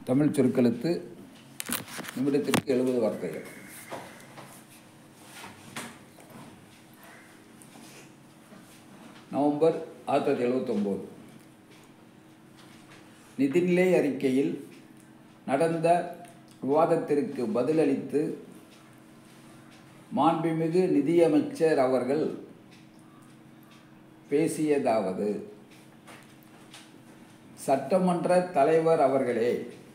தமிழ் சொற்களுக்கு நிமிடத்திற்கு எழுபது வார்த்தைகள் நவம்பர் ஆயிரத்தி தொள்ளாயிரத்தி எழுபத்தொம்போது நிதிநிலை அறிக்கையில் நடந்த விவாதத்திற்கு பதிலளித்து மாண்புமிகு நிதியமைச்சர் அவர்கள் பேசியதாவது சட்டமன்ற தலைவர் அவர்களே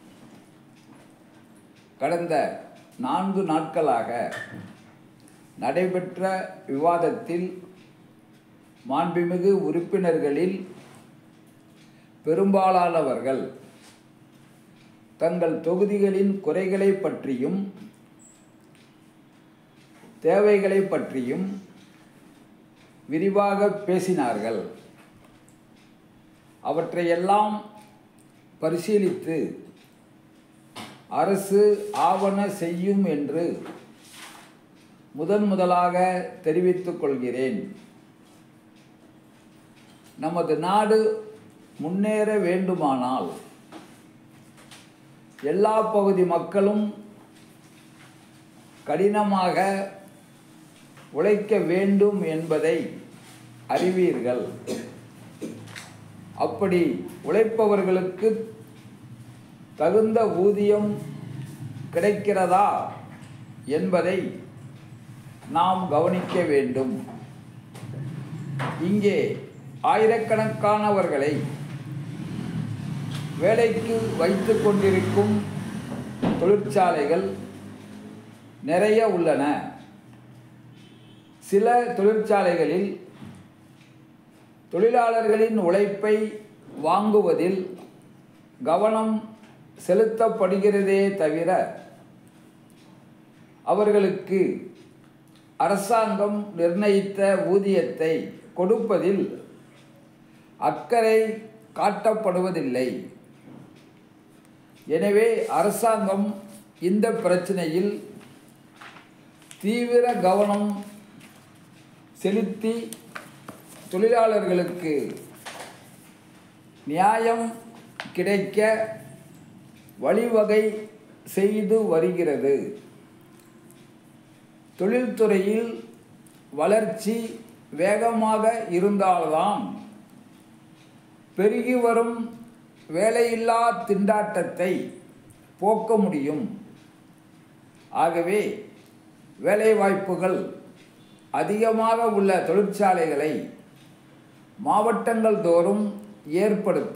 கடந்த நான்கு நாட்களாக நடைபெற்ற விவாதத்தில் மாண்புமிகு உறுப்பினர்களில் பெரும்பாலானவர்கள் தங்கள் தொகுதிகளின் குறைகளை பற்றியும் தேவைகளை பற்றியும் விரிவாக பேசினார்கள் அவற்றையெல்லாம் பரிசீலித்து அரசு ஆவண செய்யும் என்று முதன் முதலாக தெரிவித்துக் கொள்கிறேன் நமது நாடு முன்னேற வேண்டுமானால் எல்லா பகுதி மக்களும் கடினமாக உழைக்க வேண்டும் என்பதை அறிவீர்கள் அப்படி உழைப்பவர்களுக்கு தகுந்த ஊதியம் கிடைக்கிறதா என்பதை நாம் கவனிக்க வேண்டும் இங்கே ஆயிரக்கணக்கானவர்களை வேலைக்கு வைத்து கொண்டிருக்கும் தொழிற்சாலைகள் நிறைய உள்ளன சில தொழிற்சாலைகளில் தொழிலாளர்களின் உழைப்பை வாங்குவதில் கவனம் செலுத்தப்படுகிறதே தவிர அவர்களுக்கு அரசாங்கம் நிர்ணயித்த ஊதியத்தை கொடுப்பதில் அக்கறை காட்டப்படுவதில்லை எனவே அரசாங்கம் இந்த பிரச்சனையில் தீவிர கவனம் செலுத்தி தொழிலாளர்களுக்கு நியாயம் கிடைக்க வழிவகை செய்து வருகிறது தொழில்துறையில் வளர்ச்சி வேகமாக இருந்தால்தான் பெருகி வரும் வேலையில்லா திண்டாட்டத்தை போக்க முடியும் ஆகவே வேலைவாய்ப்புகள் அதிகமாக உள்ள தொழிற்சாலைகளை மாவட்டங்கள் தோறும் ஏற்படுத்த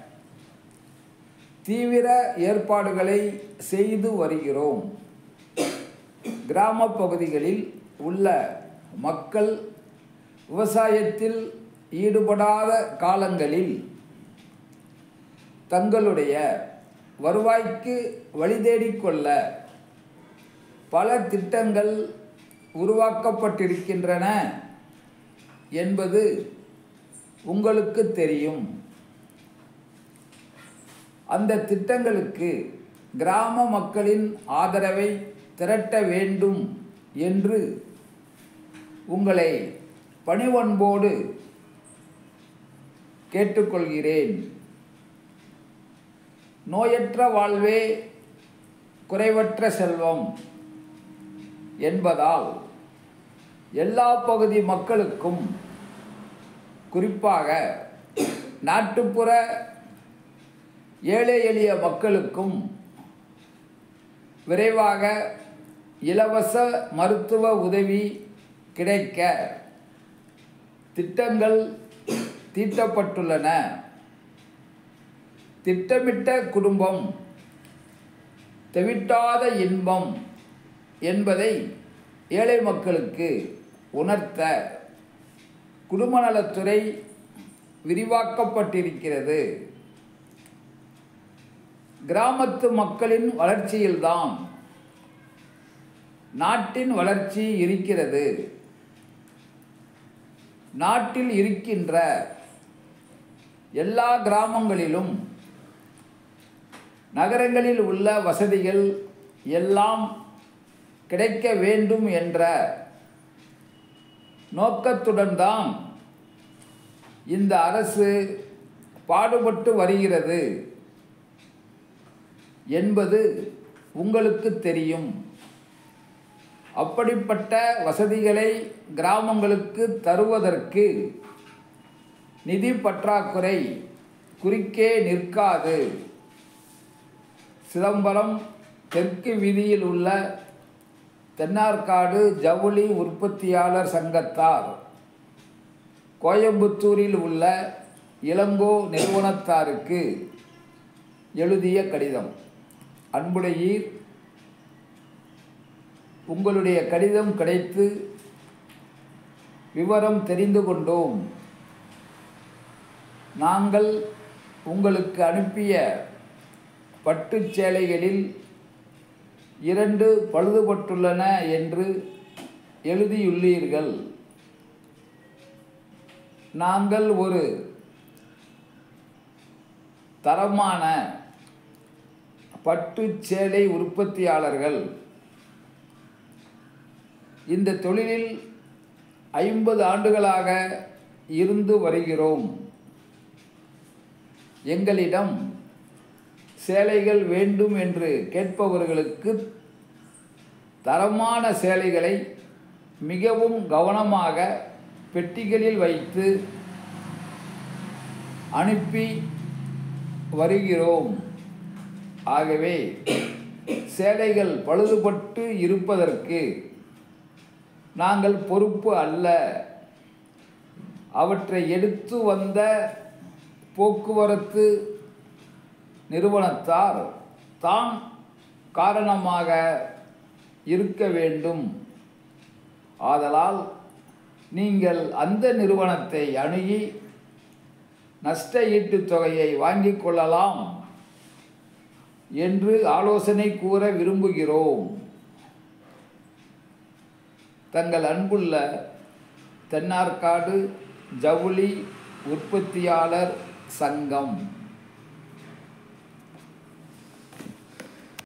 தீவிர ஏற்பாடுகளை செய்து வருகிறோம் கிராம பகுதிகளில் உள்ள மக்கள் விவசாயத்தில் ஈடுபடாத காலங்களில் தங்களுடைய வருவாய்க்கு வழி தேடிக்கொள்ள பல திட்டங்கள் உருவாக்கப்பட்டிருக்கின்றன என்பது உங்களுக்கு தெரியும் அந்த திட்டங்களுக்கு கிராம மக்களின் ஆதரவை திரட்ட வேண்டும் என்று உங்களை பணிவன்போடு கேட்டுக்கொள்கிறேன் நோயற்ற வாழ்வே குறைவற்ற செல்வம் என்பதால் எல்லா பகுதி மக்களுக்கும் குறிப்பாக நாட்டுப்புற ஏழை எளிய மக்களுக்கும் விரைவாக இலவச மருத்துவ உதவி கிடைக்க திட்டங்கள் தீட்டப்பட்டுள்ளன திட்டமிட்ட குடும்பம் தெவிட்டாத இன்பம் என்பதை ஏழை மக்களுக்கு உணர்த்த குடும்ப நலத்துறை விரிவாக்கப்பட்டிருக்கிறது கிராமத்து மக்களின் வளர்ச்சியில்தான் நாட்டின் வளர்ச்சி இருக்கிறது நாட்டில் இருக்கின்ற எல்லா கிராமங்களிலும் நகரங்களில் உள்ள வசதிகள் எல்லாம் கிடைக்க வேண்டும் என்ற நோக்கத்துடன் தான் இந்த அரசு பாடுபட்டு வருகிறது என்பது உங்களுக்கு தெரியும் அப்படிப்பட்ட வசதிகளை கிராமங்களுக்கு தருவதற்கு நிதி பற்றாக்குறை குறுக்கே நிற்காது சிதம்பரம் தெற்கு வீதியில் உள்ள தென்னார்காடு ஜவுளி உற்பத்தியாளர் சங்கத்தார் கோயம்புத்தூரில் உள்ள இளங்கோ நிறுவனத்தாருக்கு எழுதிய கடிதம் அன்புடையீர் உங்களுடைய கடிதம் கிடைத்து விவரம் தெரிந்து கொண்டோம் நாங்கள் உங்களுக்கு அனுப்பிய பட்டுச் சேலைகளில் இரண்டு பழுதுபட்டுள்ளன என்று எழுதியுள்ளீர்கள் நாங்கள் ஒரு தரமான பட்டுச் சேலை உற்பத்தியாளர்கள் இந்த தொழிலில் ஐம்பது ஆண்டுகளாக இருந்து வருகிறோம் எங்களிடம் சேலைகள் வேண்டும் என்று கேட்பவர்களுக்கு தரமான சேலைகளை மிகவும் கவனமாக பெட்டிகளில் வைத்து அனுப்பி வருகிறோம் ஆகவே சேலைகள் பழுதுபட்டு இருப்பதற்கு நாங்கள் பொறுப்பு அல்ல அவற்றை எடுத்து வந்த போக்குவரத்து நிறுவனத்தார் தான் காரணமாக இருக்க வேண்டும் ஆதலால் நீங்கள் அந்த நிறுவனத்தை அணுகி நஷ்ட ஈட்டுத் தொகையை வாங்கிக் கொள்ளலாம் என்று ஆலோசனை கூற விரும்புகிறோம் தங்கள் அன்புள்ள தென்னார்காடு ஜவுளி உற்பத்தியாளர் சங்கம்